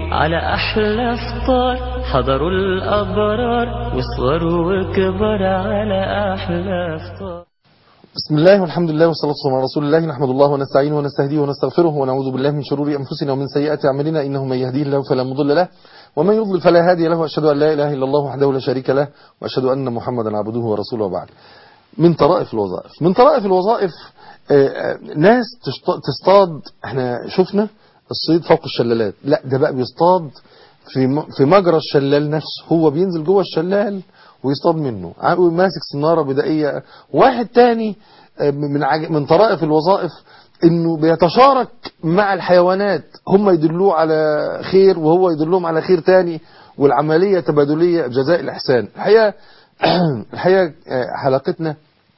على أحلى فطار حضروا الأبرار وصغروا وكبر على أحلى فطار بسم الله والحمد لله والصلاة والسلام على رسول الله نحمد الله ونستعينه ونستهديه ونستغفره ونعوذ بالله من شرور أنفسنا ومن سيئات أعمالنا إنه من يهديه الله فلا مضل له ومن يضلل فلا هادي له وأشهد أن لا إله إلا الله وحده لا شريك له وأشهد أن محمدا عبده ورسوله وبعد من طرائف الوظائف من طرائف الوظائف آه، آه، ناس تشط- تصطاد احنا شفنا الصيد فوق الشلالات لا ده بقى بيصطاد في م- في مجرى الشلال نفسه هو بينزل جوه الشلال ويصطاد منه ع- ماسك صناره بدائيه واحد تاني آه، من عج- من طرائف الوظائف انه بيتشارك مع الحيوانات هم يدلوه على خير وهو يدلهم على خير تاني والعمليه تبادليه جزاء الاحسان الحقيقه الحقيقه آه، حلقتنا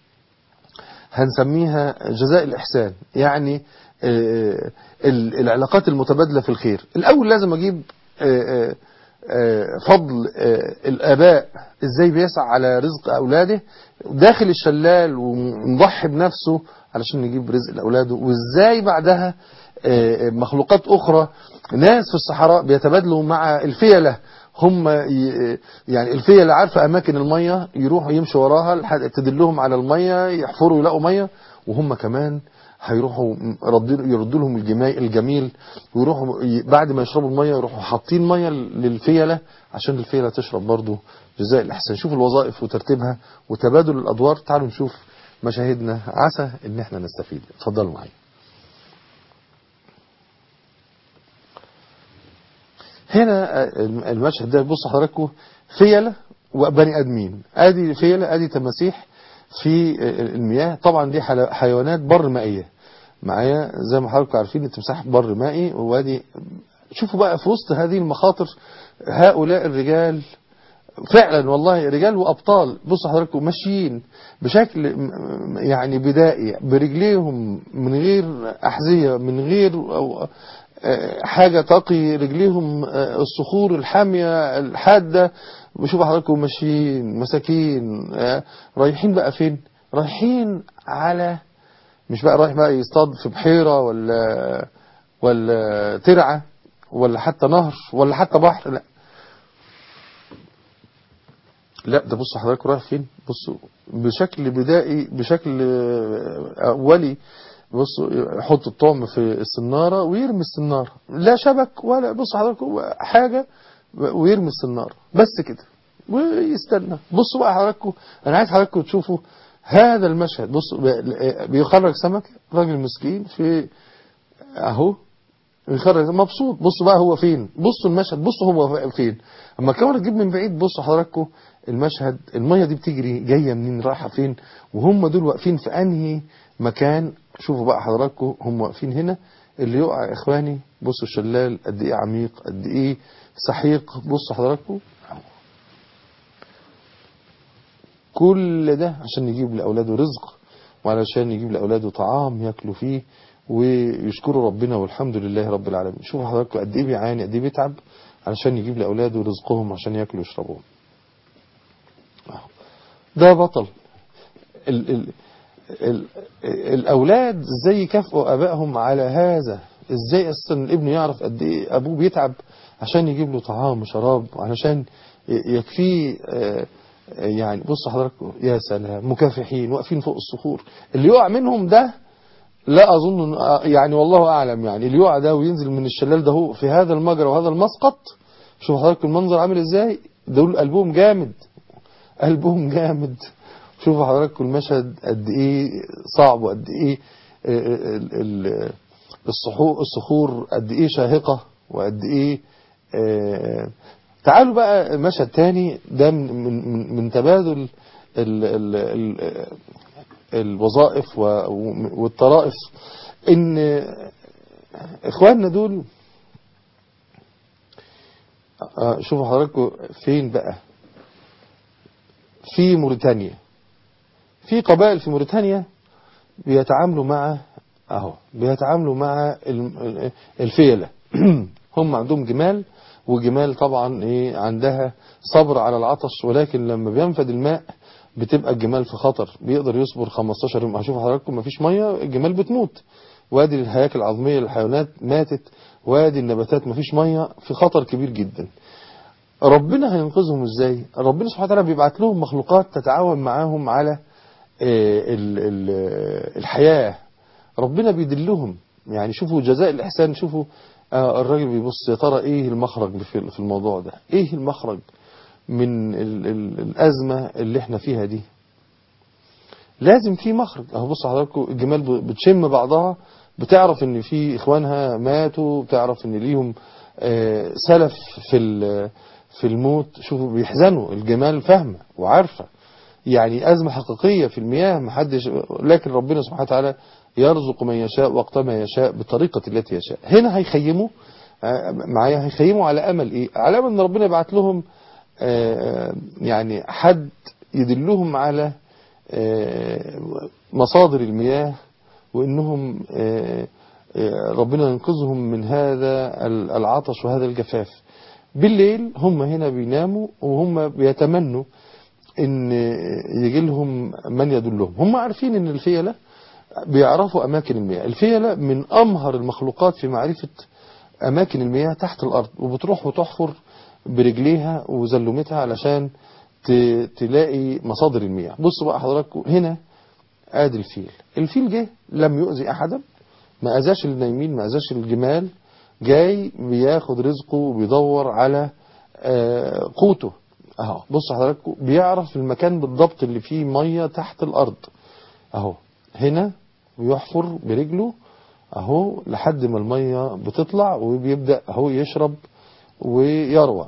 هنسميها جزاء الإحسان يعني آه، ال- العلاقات المتبادلة في الخير الأول لازم أجيب آه، آه، آه، فضل آه، الآباء إزاي بيسعى على رزق أولاده داخل الشلال ومضحي بنفسه علشان يجيب رزق لأولاده وإزاي بعدها آه، مخلوقات أخرى ناس في الصحراء بيتبادلوا مع الفيلة هم ي- يعني الفيلة عارفة أماكن المية يروحوا يمشوا وراها لحد تدلهم على المية يحفروا يلاقوا مية وهم كمان هيروحوا يردوا يردوا لهم الجماي الجميل ويروحوا ي- بعد ما يشربوا المية يروحوا حاطين مية للفيلة عشان الفيلة تشرب برضه جزاء الإحسان شوف الوظائف وترتيبها وتبادل الأدوار تعالوا نشوف مشاهدنا عسى إن احنا نستفيد اتفضلوا معايا هنا المشهد ده بص حضراتكم فيلة وبني ادمين ادي فيلة ادي تماسيح في المياه طبعا دي حل- حيوانات بر مائية معايا زي ما حضراتكم عارفين التمساح بر مائي وادي شوفوا بقى في وسط هذه المخاطر هؤلاء الرجال فعلا والله رجال وابطال بصوا حضراتكم ماشيين بشكل م- م- يعني بدائي برجليهم من غير احذيه من غير أو آه، حاجه تقي رجليهم آه، الصخور الحاميه الحاده بشوف حضراتكم ماشيين مساكين آه، رايحين بقى فين رايحين على مش بقى رايح بقى يصطاد في بحيره ولا ولا ترعه ولا حتى نهر ولا حتى بحر لا لا ده بص حضرتك رايح فين بصوا بشكل بدائي بشكل آه، اولي بصوا يحط الطعم في السناره ويرمي السناره لا شبك ولا بص حضرتك هو حاجه ويرمي السناره بس كده ويستنى بصوا بقى حضراتكم انا عايز حضراتكم تشوفوا هذا المشهد بصوا بي- بيخرج سمك راجل مسكين في اهو يخرج مبسوط بصوا بقى هو فين بصوا المشهد بصوا هو فين اما الكاميرا تجيب من بعيد بصوا حضراتكم المشهد الميه دي بتجري جايه منين رايحه فين وهم دول واقفين في انهي مكان شوفوا بقى حضراتكم هم واقفين هنا اللي يقع يا اخواني بصوا الشلال قد ايه عميق قد ايه سحيق بصوا حضراتكم كل ده عشان يجيب لاولاده رزق وعلشان يجيب لاولاده طعام ياكلوا فيه ويشكروا ربنا والحمد لله رب العالمين شوفوا حضراتكم قد ايه بيعاني قد ايه بيتعب علشان يجيب لاولاده رزقهم عشان ياكلوا ويشربوا أهو. ده بطل ال ال ال الاولاد ازاي يكافئوا ابائهم على هذا ازاي اصلا الابن يعرف قد ايه ابوه بيتعب عشان يجيب له طعام وشراب علشان ي- يكفيه آه، آه، يعني بص حضراتكم يا سلام مكافحين واقفين فوق الصخور اللي يقع منهم ده لا اظن إن- يعني والله اعلم يعني اللي يقع ده وينزل من الشلال ده هو في هذا المجرى وهذا المسقط شوف حضرتك المنظر عامل ازاي دول قلبهم جامد قلبهم جامد شوفوا حضراتكم المشهد قد ايه صعب وقد ايه آه، ال- ال- الصخور الصخور قد ايه شاهقة وقد ايه آه، تعالوا بقى مشهد تاني ده من من من تبادل ال ال ال الوظائف و- والطرائف ان اخواننا دول آه، شوفوا حضراتكم فين بقى في موريتانيا في قبائل في موريتانيا بيتعاملوا مع اهو بيتعاملوا مع الم- الفيلة هم عندهم جمال وجمال طبعا ايه عندها صبر على العطش ولكن لما بينفد الماء بتبقى الجمال في خطر بيقدر يصبر 15 يوم هشوف حضراتكم مفيش ميه الجمال بتموت وادي الهياكل العظميه للحيوانات ماتت وادي النباتات مفيش مية في خطر كبير جدا ربنا هينقذهم ازاي ربنا سبحانه وتعالى بيبعت لهم مخلوقات تتعاون معاهم على ال ال الحياة ربنا بيدلهم يعني شوفوا جزاء الإحسان شوفوا آه الراجل بيبص يا ترى ايه المخرج في في الموضوع ده ايه المخرج من ال ال الأزمة اللي احنا فيها دي لازم في مخرج اهو بص حضراتكم الجمال بتشم بعضها بتعرف ان في اخوانها ماتوا بتعرف ان ليهم آه سلف في في الموت شوفوا بيحزنوا الجمال فاهمه وعارفه يعني أزمة حقيقية في المياه محدش لكن ربنا سبحانه وتعالى يرزق من يشاء وقت ما يشاء بالطريقة التي يشاء هنا هيخيموا معايا هيخيموا على أمل إيه على أمل أن ربنا يبعت لهم يعني حد يدلهم على مصادر المياه وإنهم ربنا ينقذهم من هذا العطش وهذا الجفاف بالليل هم هنا بيناموا وهم بيتمنوا ان يجي لهم من يدلهم هم عارفين ان الفيلة بيعرفوا اماكن المياه الفيلة من امهر المخلوقات في معرفة اماكن المياه تحت الارض وبتروح وتحفر برجليها وزلمتها علشان تلاقي مصادر المياه بصوا بقى حضراتكم هنا ادي الفيل الفيل جه لم يؤذي احدا ما اذاش النايمين ما اذاش الجمال جاي بياخد رزقه وبيدور على قوته اهو بص حضراتكم بيعرف المكان بالضبط اللي فيه مية تحت الارض اهو هنا بيحفر برجله اهو لحد ما المية بتطلع وبيبدأ اهو يشرب ويروى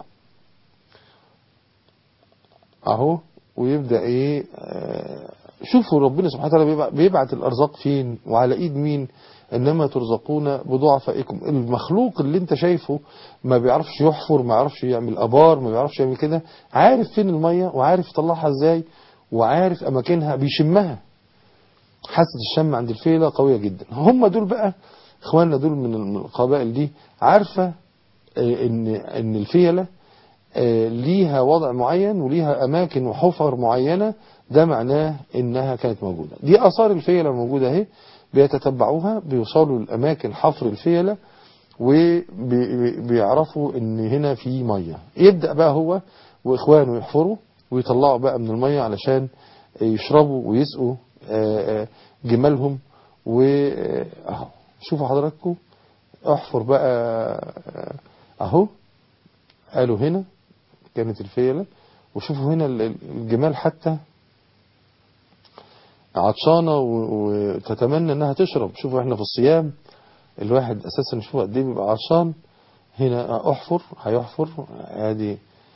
اهو ويبدأ ايه آه شوفوا ربنا سبحانه وتعالى بيبعت الارزاق فين وعلى ايد مين انما ترزقون بضعفائكم المخلوق اللي انت شايفه ما بيعرفش يحفر ما بيعرفش يعمل ابار ما بيعرفش يعمل كده عارف فين المية وعارف يطلعها ازاي وعارف اماكنها بيشمها حاسة الشم عند الفيلة قوية جدا هم دول بقى اخواننا دول من القبائل دي عارفة ان ان الفيلة ليها وضع معين وليها اماكن وحفر معينة ده معناه انها كانت موجودة دي اثار الفيلة موجودة اهي بيتتبعوها بيوصلوا لأماكن حفر الفيلة وبيعرفوا ان هنا في مية يبدأ بقى هو واخوانه يحفروا ويطلعوا بقى من المية علشان يشربوا ويسقوا جمالهم واهو شوفوا حضراتكم احفر بقى اهو قالوا هنا كانت الفيلة وشوفوا هنا الجمال حتى عطشانة وتتمنى انها تشرب شوفوا احنا في الصيام الواحد اساسا شوفوا قد ايه بيبقى عطشان هنا احفر هيحفر ادي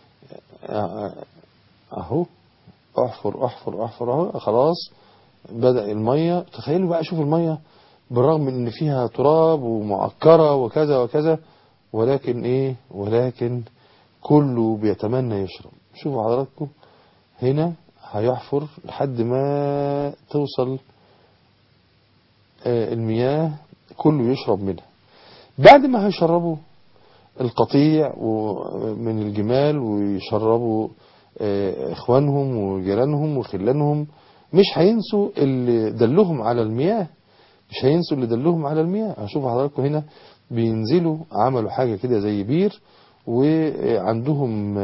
اهو احفر احفر احفر اهو خلاص بدأ المية تخيلوا بقى شوفوا المية بالرغم من ان فيها تراب ومعكرة وكذا وكذا ولكن ايه ولكن كله بيتمنى يشرب شوفوا حضراتكم هنا هيحفر لحد ما توصل المياه كله يشرب منها بعد ما هيشربوا القطيع من الجمال ويشربوا اخوانهم وجيرانهم وخلانهم مش هينسوا اللي دلهم على المياه مش هينسوا اللي دلهم على المياه هشوف حضراتكم هنا بينزلوا عملوا حاجة كده زي بير وعندهم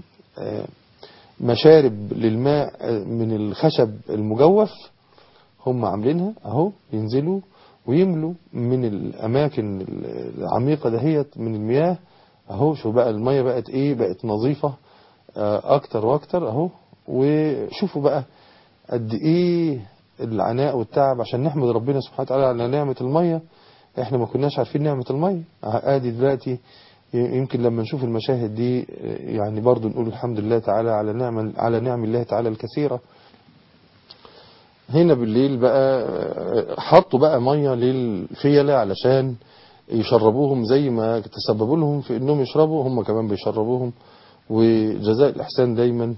مشارب للماء من الخشب المجوف هم عاملينها اهو ينزلوا ويملوا من الاماكن العميقة دهيت من المياه اهو شوف بقى المية بقت ايه بقت نظيفة اكتر واكتر اهو وشوفوا بقى قد ايه العناء والتعب عشان نحمد ربنا سبحانه وتعالى على نعمة المية احنا ما كناش عارفين نعمة المية ادي دلوقتي يمكن لما نشوف المشاهد دي يعني برضو نقول الحمد لله تعالى على نعم على نعم الله تعالى الكثيرة هنا بالليل بقى حطوا بقى مية للفيلة علشان يشربوهم زي ما تسببوا لهم في انهم يشربوا هم كمان بيشربوهم وجزاء الإحسان دايما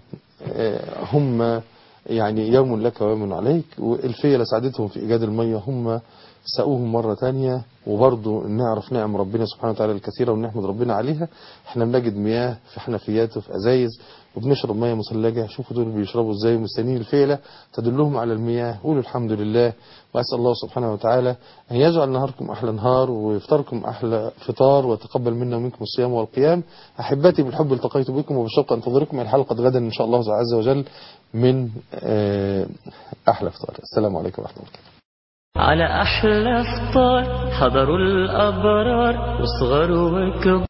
هم يعني يوم لك ويوم عليك والفيلة ساعدتهم في إيجاد المية هم سأوهم مرة تانية وبرضه نعرف نعم ربنا سبحانه وتعالى الكثيرة ونحمد ربنا عليها احنا بنجد مياه في حنفيات وفي أزايز وبنشرب مياه مثلجة شوفوا دول بيشربوا ازاي مستنيين الفيلة تدلهم على المياه قولوا الحمد لله وأسأل الله سبحانه وتعالى أن يجعل نهاركم أحلى نهار وإفطاركم أحلى فطار وتقبل منا ومنكم الصيام والقيام أحبتي بالحب التقيت بكم وبالشوق أنتظركم الحلقة غدا إن شاء الله عز وجل من آه، أحلى فطار السلام عليكم ورحمة الله وبركاته على أحلى فطار حضروا الأبرار وصغروا وكبار